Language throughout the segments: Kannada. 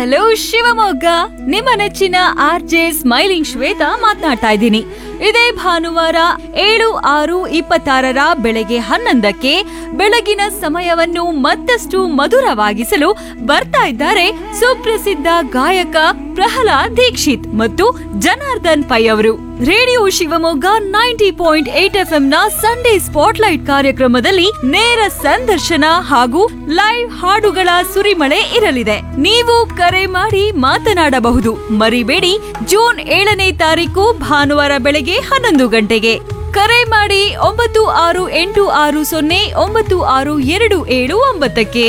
ಹಲೋ ಶಿವಮೊಗ್ಗ ನಿಮ್ಮ ನೆಚ್ಚಿನ ಆರ್ ಜೆ ಸ್ಮೈಲಿಂಗ್ ಶ್ವೇತಾ ಮಾತನಾಡ್ತಾ ಇದ್ದೀನಿ ಇದೇ ಭಾನುವಾರ ಏಳು ಆರು ಇಪ್ಪತ್ತಾರರ ಬೆಳಗ್ಗೆ ಹನ್ನೊಂದಕ್ಕೆ ಬೆಳಗಿನ ಸಮಯವನ್ನು ಮತ್ತಷ್ಟು ಮಧುರವಾಗಿಸಲು ಬರ್ತಾ ಇದ್ದಾರೆ ಸುಪ್ರಸಿದ್ಧ ಗಾಯಕ ಪ್ರಹ್ಲಾದ್ ದೀಕ್ಷಿತ್ ಮತ್ತು ಜನಾರ್ದನ್ ಪೈ ಅವರು radio Shivamogga ninety point eight F ನ ಸಂಡೇ ಸ್ಪಾಟ್ಲೈಟ್ ಕಾರ್ಯಕ್ರಮದಲ್ಲಿ ನೇರ ಸಂದರ್ಶನ ಹಾಗೂ ಲೈವ್ ಹಾಡುಗಳ ಸುರಿಮಳೆ ಇರಲಿದೆ ನೀವು ಕರೆ ಮಾಡಿ ಮಾತನಾಡಬಹುದು ಮರಿಬೇಡಿ ಜೂನ್ ಏಳನೇ ತಾರೀಕು ಭಾನುವಾರ ಬೆಳಗ್ಗೆ ಹನ್ನೊಂದು ಗಂಟೆಗೆ ಕರೆ ಮಾಡಿ ಒಂಬತ್ತು ಆರು ಎಂಟು ಆರು ಸೊನ್ನೆ ಒಂಬತ್ತು ಆರು ಎರಡು ಏಳು ಒಂಬತ್ತಕ್ಕೆ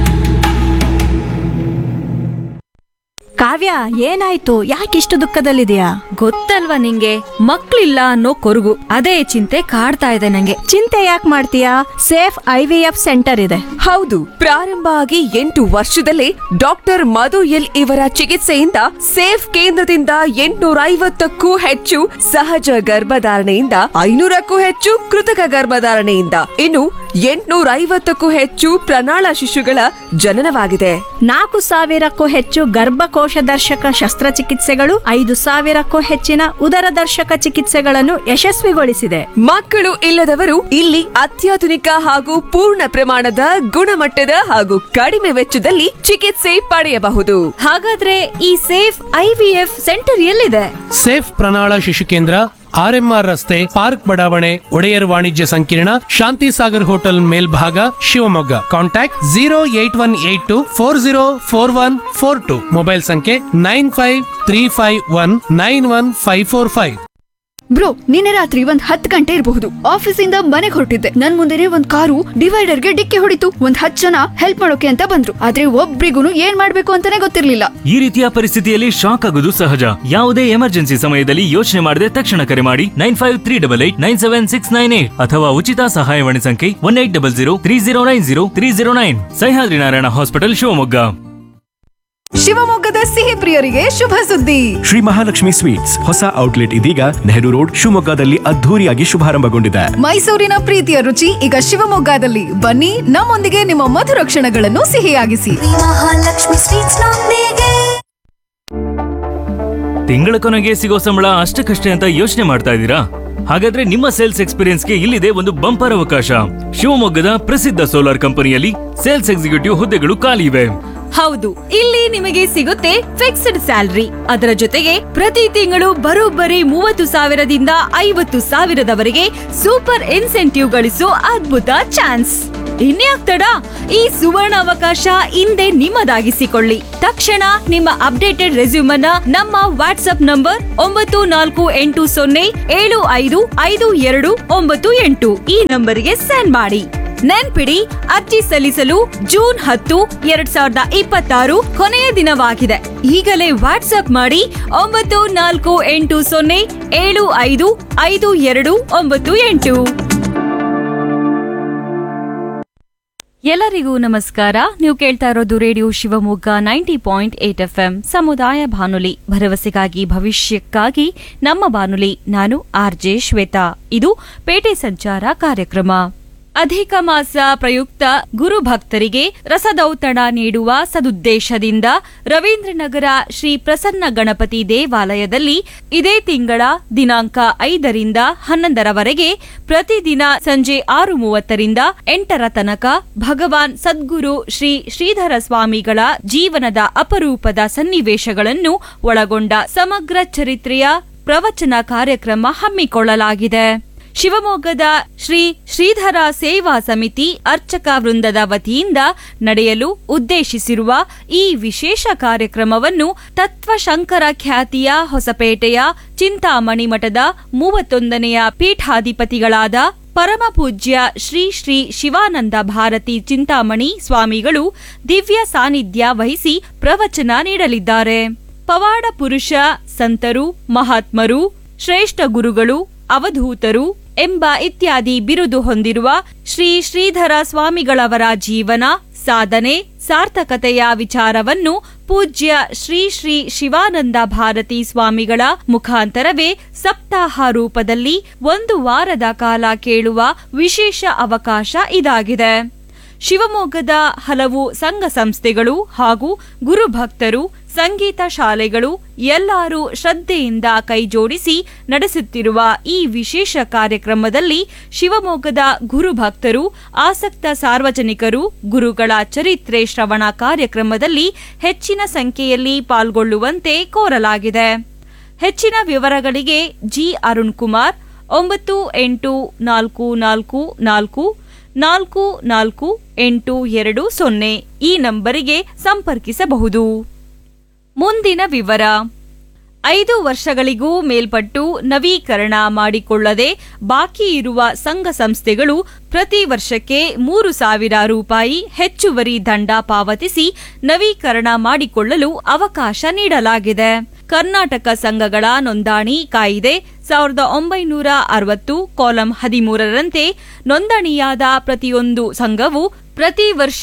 ಕಾವ್ಯ ಏನಾಯ್ತು ಯಾಕಿಷ್ಟು ದುಃಖದಲ್ಲಿದೆಯಾ ಗೊತ್ತಲ್ವಾ ನಿಂಗೆ ಮಕ್ಳಿಲ್ಲ ಅನ್ನೋ ಕೊರಗು ಅದೇ ಚಿಂತೆ ಕಾಡ್ತಾ ಇದೆ ನಂಗೆ ಚಿಂತೆ ಯಾಕೆ ಮಾಡ್ತೀಯಾ safe I V F centre ಇದೆ ಹೌದು ಪ್ರಾರಂಭ ಆಗಿ ಎಂಟು ವರ್ಷದಲ್ಲೇ ಡಾಕ್ಟರ್ ಮಧು ಎಲ್ ಇವರ ಚಿಕಿತ್ಸೆಯಿಂದ ಸೇಫ್ ಕೇಂದ್ರದಿಂದ ಎಂಟುನೂರ ಐವತ್ತಕ್ಕೂ ಹೆಚ್ಚು ಸಹಜ ಗರ್ಭಧಾರಣೆಯಿಂದ ಐನೂರಕ್ಕೂ ಹೆಚ್ಚು ಕೃತಕ ಗರ್ಭಧಾರಣೆಯಿಂದ ಇನ್ನು ಎಂಟುನೂರ ಐವತ್ತಕ್ಕೂ ಹೆಚ್ಚು ಪ್ರಣಾಳ ಶಿಶುಗಳ ಜನನವಾಗಿದೆ ನಾಲ್ಕು ಸಾವಿರಕ್ಕೂ ಹೆಚ್ಚು ಗರ್ಭಕೋಶ ದರ್ಶಕ ಶಸ್ತ್ರಚಿಕಿತ್ಸೆಗಳು ಐದು ಸಾವಿರಕ್ಕೂ ಹೆಚ್ಚಿನ ಉದರ ದರ್ಶಕ ಚಿಕಿತ್ಸೆಗಳನ್ನು ಯಶಸ್ವಿಗೊಳಿಸಿದೆ ಮಕ್ಕಳು ಇಲ್ಲದವರು ಇಲ್ಲಿ ಅತ್ಯಾಧುನಿಕ ಹಾಗೂ ಪೂರ್ಣ ಪ್ರಮಾಣದ ಗುಣಮಟ್ಟದ ಹಾಗೂ ಕಡಿಮೆ ವೆಚ್ಚದಲ್ಲಿ ಚಿಕಿತ್ಸೆ ಪಡೆಯಬಹುದು ಹಾಗಾದ್ರೆ ಈ ಸೇಫ್ ಐವಿಎಫ್ ಸೆಂಟರ್ ಎಲ್ಲಿದೆ ಸೇಫ್ ಪ್ರಣಾಳ ಶಿಶು ಕೇಂದ್ರ ಆರ್ಎಂಆರ್ ರಸ್ತೆ ಪಾರ್ಕ್ ಬಡಾವಣೆ ಒಡೆಯರ್ ವಾಣಿಜ್ಯ ಸಂಕೀರ್ಣ ಶಾಂತಿ ಸಾಗರ್ ಹೋಟೆಲ್ ಮೇಲ್ಭಾಗ Shivamogga contact zero eight one eight two four zero four one four two mobile ಸಂಖ್ಯೆ nine five three five one nine one five four five bro ನಿನ್ನೆ ರಾತ್ರಿ ಒಂದ್ ಹತ್ತು ಗಂಟೆ ಇರಬಹುದು ಆಫೀಸಿಂದ ಮನೆಗೆ ಹೊರಟಿದ್ದೆ ನನ್ ಮುಂದೆನೆ ಒಂದ್ ಕಾರು ಡಿವೈಡರ್ಗೆ ಡಿಕ್ಕಿ ಹೊಡಿತು ಒಂದ್ ಹತ್ತು ಜನ ಹೆಲ್ಪ್ ಮಾಡೋಕೆ ಅಂತ ಬಂದ್ರು ಆದ್ರೆ ಒಬ್ರಿಗೂ ಏನ್ ಮಾಡ್ಬೇಕು ಅಂತಾನೆ ಗೊತ್ತಿರ್ಲಿಲ್ಲ ಈ ರೀತಿಯ ಪರಿಸ್ಥಿತಿಯಲ್ಲಿ ಶಾಕ್ ಆಗೋದು ಸಹಜ ಯಾವುದೇ ಎಮರ್ಜೆನ್ಸಿ ಸಮಯದಲ್ಲಿ ಯೋಚನೆ ಮಾಡದೆ ತಕ್ಷಣ ಕರೆ ಮಾಡಿ nine five three double eight nine seven six nine eight ಅಥವಾ ಉಚಿತ ಸಹಾಯವಾಣಿ ಸಂಖ್ಯೆ one eight double zero three zero nine zero three zero nine Sahyadri Narayana hospital Shivamogga ಶಿವಮೊಗ್ಗದ ಸಿಹಿ ಪ್ರಿಯರಿಗೆ ಶುಭ ಸುದ್ದಿ ಶ್ರೀ ಮಹಾಲಕ್ಷ್ಮಿ ಸ್ವೀಟ್ಸ್ ಹೊಸ ಔಟ್ಲೆಟ್ ಇದೀಗ ನೆಹರು ರೋಡ್ ಶಿವಮೊಗ್ಗದಲ್ಲಿ ಅದ್ಧೂರಿಯಾಗಿ ಶುಭಾರಂಭಗೊಂಡಿದೆ ಮೈಸೂರಿನ ಪ್ರೀತಿಯ ರುಚಿ ಈಗ ಶಿವಮೊಗ್ಗದಲ್ಲಿ ಬನ್ನಿ ನಮ್ಮೊಂದಿಗೆ ನಿಮ್ಮ ಮಧುರ ಕ್ಷಣಗಳನ್ನು ಸಿಹಿಯಾಗಿಸಿ ಮಹಾಲಕ್ಷ್ಮಿ ಸ್ವೀಟ್ಸ್ ನೊಂದಿಗೆ ತಿಂಗಳ ಕೊನೆಗೆ ಸಿಗೋ ಸಂಬಳ ಅಷ್ಟಕ್ಕಷ್ಟೇ ಅಂತ ಯೋಚನೆ ಮಾಡ್ತಾ ಇದ್ದೀರಾ ಹಾಗಾದ್ರೆ ನಿಮ್ಮ ಸೇಲ್ಸ್ ಎಕ್ಸ್ಪೀರಿಯನ್ಸ್ಗೆ ಇಲ್ಲಿದೆ ಒಂದು ಬಂಪರ್ ಅವಕಾಶ ಶಿವಮೊಗ್ಗದ ಪ್ರಸಿದ್ಧ ಸೋಲಾರ್ ಕಂಪನಿಯಲ್ಲಿ ಸೇಲ್ಸ್ ಎಕ್ಸಿಕ್ಯೂಟಿವ್ ಹುದ್ದೆಗಳು ಖಾಲಿ ಇವೆ ಹೌದು ಇಲ್ಲಿ ನಿಮಗೆ ಸಿಗುತ್ತೆ ಫಿಕ್ಸ್ಡ್ ಸ್ಯಾಲರಿ ಅದರ ಜೊತೆಗೆ ಪ್ರತಿ ತಿಂಗಳು ಬರೋಬ್ಬರಿ ಮೂವತ್ತು ಸಾವಿರದಿಂದ ಐವತ್ತು ಸಾವಿರದವರೆಗೆ ಸೂಪರ್ ಇನ್ಸೆಂಟಿವ್ ಗಳಿಸೋ ಅದ್ಭುತ ಚಾನ್ಸ್ ಇನ್ಯಾಕ್ ತಡ ಈ ಸುವರ್ಣ ಅವಕಾಶ ಹಿಂದೆ ನಿಮ್ಮದಾಗಿಸಿಕೊಳ್ಳಿ ತಕ್ಷಣ ನಿಮ್ಮ ಅಪ್ಡೇಟೆಡ್ ರೆಸ್ಯೂಮನ್ನ ನಮ್ಮ ವಾಟ್ಸ್ಆಪ್ ನಂಬರ್ ಒಂಬತ್ತು ನಾಲ್ಕು ಎಂಟು ಸೊನ್ನೆ ಏಳು ಐದು ಐದು ಎರಡು ಒಂಬತ್ತು ಎಂಟು ಈ ನಂಬರಿಗೆ ಸೆಂಡ್ ಮಾಡಿ ನೆನ್ಪಿಡಿ ಅರ್ಜಿ ಸಲ್ಲಿಸಲು ಜೂನ್ ಹತ್ತು ಎರಡ್ ಸಾವಿರದ ಇಪ್ಪತ್ತಾರು ಕೊನೆಯ ದಿನವಾಗಿದೆ ಈಗಲೇ ವಾಟ್ಸ್ಆಪ್ ಮಾಡಿ ಒಂಬತ್ತು ನಾಲ್ಕು ಎಂಟು ಸೊನ್ನೆ ಏಳು ಐದು ಐದು ಎರಡು ಒಂಬತ್ತು ಎಂಟು ಎಲ್ಲರಿಗೂ ನಮಸ್ಕಾರ ನೀವು ಕೇಳ್ತಾ ಇರೋದು radio Shivamogga ninety point eight F M ಸಮುದಾಯ ಬಾನುಲಿ ಭರವಸೆಗಾಗಿ ಭವಿಷ್ಯಕ್ಕಾಗಿ ನಮ್ಮ ಬಾನುಲಿ ನಾನು ಆರ್ ಜೆ ಶ್ವೇತಾ ಇದು ಪೇಟೆ ಸಂಚಾರ ಕಾರ್ಯಕ್ರಮ ಅಧಿಕ ಮಾಸ ಪ್ರಯುಕ್ತ ಗುರು ಭಕ್ತರಿಗೆ ರಸದೌತಣ ನೀಡುವ ಸದುದ್ದೇಶದಿಂದ ರವೀಂದ್ರನಗರ ಶ್ರೀ ಪ್ರಸನ್ನ ಗಣಪತಿ ದೇವಾಲಯದಲ್ಲಿ ಇದೇ ತಿಂಗಳ ದಿನಾಂಕ ಐದರಿಂದ ಹನ್ನೊಂದರವರೆಗೆ ಪ್ರತಿದಿನ ಸಂಜೆ ಆರು ಮೂವತ್ತರಿಂದ ಎಂಟರ ತನಕ ಭಗವಾನ್ ಸದ್ಗುರು ಶ್ರೀ ಶ್ರೀಧರ ಸ್ವಾಮಿಗಳ ಜೀವನದ ಅಪರೂಪದ ಸನ್ನಿವೇಶಗಳನ್ನು ಒಳಗೊಂಡ ಸಮಗ್ರ ಚರಿತ್ರೆಯ ಪ್ರವಚನ ಕಾರ್ಯಕ್ರಮ ಹಮ್ಮಿಕೊಳ್ಳಲಾಗಿದೆ ಶಿವಮೊಗ್ಗದ ಶ್ರೀ ಶ್ರೀಧರ ಸೇವಾ ಸಮಿತಿ ಅರ್ಚಕ ವೃಂದದ ವತಿಯಿಂದ ನಡೆಯಲು ಉದ್ದೇಶಿಸಿರುವ ಈ ವಿಶೇಷ ಕಾರ್ಯಕ್ರಮವನ್ನು ತತ್ವಶಂಕರ ಖ್ಯಾತಿಯ ಹೊಸಪೇಟೆಯ ಚಿಂತಾಮಣಿ ಮಠದ ಮೂವತ್ತೊಂದನೆಯ ಪೀಠಾಧಿಪತಿಗಳಾದ ಪರಮಪೂಜ್ಯ ಶ್ರೀ ಶ್ರೀ ಶಿವಾನಂದ ಭಾರತಿ ಚಿಂತಾಮಣಿ ಸ್ವಾಮಿಗಳು ದಿವ್ಯ ಸಾನ್ನಿಧ್ಯ ವಹಿಸಿ ಪ್ರವಚನ ನೀಡಲಿದ್ದಾರೆ ಪವಾಡ ಪುರುಷ ಸಂತರು ಮಹಾತ್ಮರು ಶ್ರೇಷ್ಠ ಗುರುಗಳು ಅವಧೂತರು ಎಂಬ ಇತ್ಯಾದಿ ಬಿರುದು ಹೊಂದಿರುವ ಶ್ರೀ ಶ್ರೀಧರ ಸ್ವಾಮಿಗಳವರ ಜೀವನ ಸಾಧನೆ ಸಾರ್ಥಕತೆಯ ವಿಚಾರವನ್ನು ಪೂಜ್ಯ ಶ್ರೀ ಶ್ರೀ ಶಿವಾನಂದ ಭಾರತಿ ಸ್ವಾಮಿಗಳ ಮುಖಾಂತರವೇ ಸಪ್ತಾಹ ರೂಪದಲ್ಲಿ ಒಂದು ವಾರದ ಕಾಲ ಕೇಳುವ ವಿಶೇಷ ಅವಕಾಶ ಇದಾಗಿದೆ ಶಿವಮೊಗ್ಗದ ಹಲವು ಸಂಘ ಸಂಸ್ಥೆಗಳು ಹಾಗೂ ಗುರುಭಕ್ತರು ಸಂಗೀತ ಶಾಲೆಗಳು ಎಲ್ಲರೂ ಶ್ರದ್ಧೆಯಿಂದ ಕೈಜೋಡಿಸಿ ನಡೆಸುತ್ತಿರುವ ಈ ವಿಶೇಷ ಕಾರ್ಯಕ್ರಮದಲ್ಲಿ ಶಿವಮೊಗ್ಗದ ಗುರುಭಕ್ತರು ಆಸಕ್ತ ಸಾರ್ವಜನಿಕರು ಗುರುಗಳ ಚರಿತ್ರೆ ಶ್ರವಣ ಕಾರ್ಯಕ್ರಮದಲ್ಲಿ ಹೆಚ್ಚಿನ ಸಂಖ್ಯೆಯಲ್ಲಿ ಪಾಲ್ಗೊಳ್ಳುವಂತೆ ಕೋರಲಾಗಿದೆ ಹೆಚ್ಚಿನ ವಿವರಗಳಿಗೆ ಜಿ ಅರುಣ್ ಕುಮಾರ್ ಒಂಬತ್ತು ಎಂಟು ನಾಲ್ಕು ನಾಲ್ಕು ನಾಲ್ಕು ನಾಲ್ಕು ನಾಲ್ಕು ಎಂಟು ಎರಡು ಸೊನ್ನೆ ಈ ನಂಬರಿಗೆ ಸಂಪರ್ಕಿಸಬಹುದು ಮುಂದಿನ ವಿವರ ಐದು ವರ್ಷಗಳಿಗೂ ಮೇಲ್ಪಟ್ಟು ನವೀಕರಣ ಮಾಡಿಕೊಳ್ಳದೆ ಬಾಕಿ ಇರುವ ಸಂಘ ಸಂಸ್ಥೆಗಳು ಪ್ರತಿ ವರ್ಷಕ್ಕೆ ಮೂರು ಸಾವಿರ ರೂಪಾಯಿ ಹೆಚ್ಚುವರಿ ದಂಡ ಪಾವತಿಸಿ ನವೀಕರಣ ಮಾಡಿಕೊಳ್ಳಲು ಅವಕಾಶ ನೀಡಲಾಗಿದೆ ಕರ್ನಾಟಕ ಸಂಘಗಳ ನೋಂದಣಿ ಕಾಯಿದೆ ಸಾವಿರದ ಒಂಬೈನೂರ ಅರವತ್ತು ಕಾಲಂ ಹದಿಮೂರರಂತೆ ನೋಂದಣಿಯಾದ ಪ್ರತಿಯೊಂದು ಸಂಘವು ಪ್ರತಿ ವರ್ಷ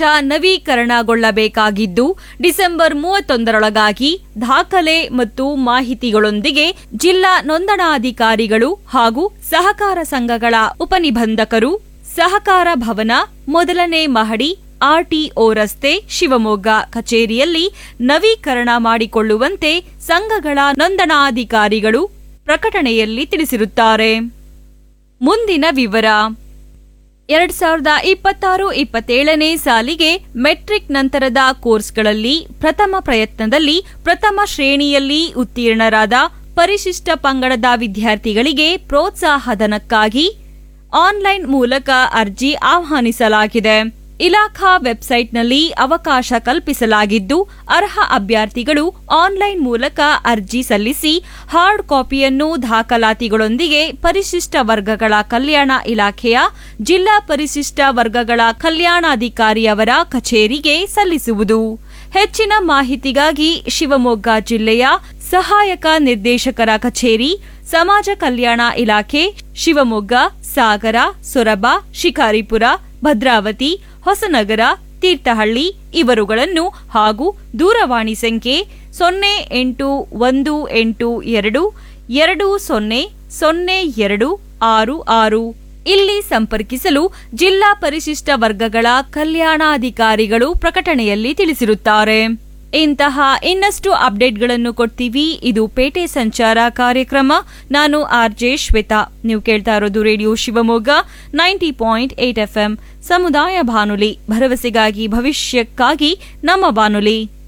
ನವೀಕರಣಗೊಳ್ಳಬೇಕಾಗಿದ್ದು ಡಿಸೆಂಬರ್ ಮೂವತ್ತೊಂದರೊಳಗಾಗಿ ದಾಖಲೆ ಮತ್ತು ಮಾಹಿತಿಗಳೊಂದಿಗೆ ಜಿಲ್ಲಾ ನೋಂದಣಾಧಿಕಾರಿಗಳು ಹಾಗೂ ಸಹಕಾರ ಸಂಘಗಳ ಉಪನಿಬಂಧಕರು ಸಹಕಾರ ಭವನ ಮೊದಲನೇ ಮಹಡಿ ಆರ್ಟಿಒ ರಸ್ತೆ ಶಿವಮೊಗ್ಗ ಕಚೇರಿಯಲ್ಲಿ ನವೀಕರಣ ಮಾಡಿಕೊಳ್ಳುವಂತೆ ಸಂಘಗಳ ನೋಂದಣಾಧಿಕಾರಿಗಳು ಪ್ರಕಟಣೆಯಲ್ಲಿ ತಿಳಿಸಿರುತ್ತಾರೆ ಮುಂದಿನ ವಿವರ ಎರಡ್ ಸಾವಿರದ ಇಪ್ಪತ್ತಾರು ಇಪ್ಪತ್ತೇಳನೇ ಸಾಲಿಗೆ ಮೆಟ್ರಿಕ್ ನಂತರದ ಕೋರ್ಸ್ಗಳಲ್ಲಿ ಪ್ರಥಮ ಪ್ರಯತ್ನದಲ್ಲಿ ಪ್ರಥಮ ಶ್ರೇಣಿಯಲ್ಲಿ ಉತ್ತೀರ್ಣರಾದ ಪರಿಶಿಷ್ಟ ಪಂಗಡದ ವಿದ್ಯಾರ್ಥಿಗಳಿಗೆ ಪ್ರೋತ್ಸಾಹಧನಕ್ಕಾಗಿ ಆನ್ಲೈನ್ ಮೂಲಕ ಅರ್ಜಿ ಆಹ್ವಾನಿಸಲಾಗಿದೆ ಇಲಾಖಾ ವೆಬ್ಸೈಟ್ನಲ್ಲಿ ಅವಕಾಶ ಕಲ್ಪಿಸಲಾಗಿದ್ದು ಅರ್ಹ ಅಭ್ಯರ್ಥಿಗಳು ಆನ್ಲೈನ್ ಮೂಲಕ ಅರ್ಜಿ ಸಲ್ಲಿಸಿ ಹಾರ್ಡ್ ಕಾಪಿಯನ್ನು ದಾಖಲಾತಿಗಳೊಂದಿಗೆ ಪರಿಶಿಷ್ಟ ವರ್ಗಗಳ ಕಲ್ಯಾಣ ಇಲಾಖೆಯ ಜಿಲ್ಲಾ ಪರಿಶಿಷ್ಟ ವರ್ಗಗಳ ಕಲ್ಯಾಣಾಧಿಕಾರಿಯವರ ಕಚೇರಿಗೆ ಸಲ್ಲಿಸುವುದು ಹೆಚ್ಚಿನ ಮಾಹಿತಿಗಾಗಿ ಶಿವಮೊಗ್ಗ ಜಿಲ್ಲೆಯ ಸಹಾಯಕ ನಿರ್ದೇಶಕರ ಕಚೇರಿ ಸಮಾಜ ಕಲ್ಯಾಣ ಇಲಾಖೆ ಶಿವಮೊಗ್ಗ ಸಾಗರ ಸೊರಬ ಶಿಕಾರಿಪುರ ಭದ್ರಾವತಿ ಹೊಸನಗರ ತೀರ್ಥಹಳ್ಳಿ ಇವರುಗಳನ್ನು ಹಾಗೂ ದೂರವಾಣಿ ಸಂಖ್ಯೆ ಸೊನ್ನೆ ಎಂಟು ಒಂದು ಎಂಟು ಎರಡು ಎರಡು ಸೊನ್ನೆ ಸೊನ್ನೆ ಎರಡು ಆರು ಆರು ಇಲ್ಲಿ ಸಂಪರ್ಕಿಸಲು ಜಿಲ್ಲಾ ಪರಿಶಿಷ್ಟ ವರ್ಗಗಳ ಕಲ್ಯಾಣಾಧಿಕಾರಿಗಳು ಪ್ರಕಟಣೆಯಲ್ಲಿ ತಿಳಿಸಿರುತ್ತಾರೆ ಇಂತಹ ಇನ್ನಷ್ಟು ಅಪ್ಡೇಟ್ಗಳನ್ನು ಕೊಡ್ತೀವಿ ಇದು ಪೇಟೆ ಸಂಚಾರ ಕಾರ್ಯಕ್ರಮ ನಾನು ಆರ್ ಜೆ ಶ್ವೇತಾ ನೀವು ಕೇಳ್ತಾ ಇರೋದು radio Shivamogga ninety point eight FM ಸಮುದಾಯ ಬಾನುಲಿ ಭರವಸೆಗಾಗಿ ಭವಿಷ್ಯಕ್ಕಾಗಿ ನಮ್ಮ ಬಾನುಲಿ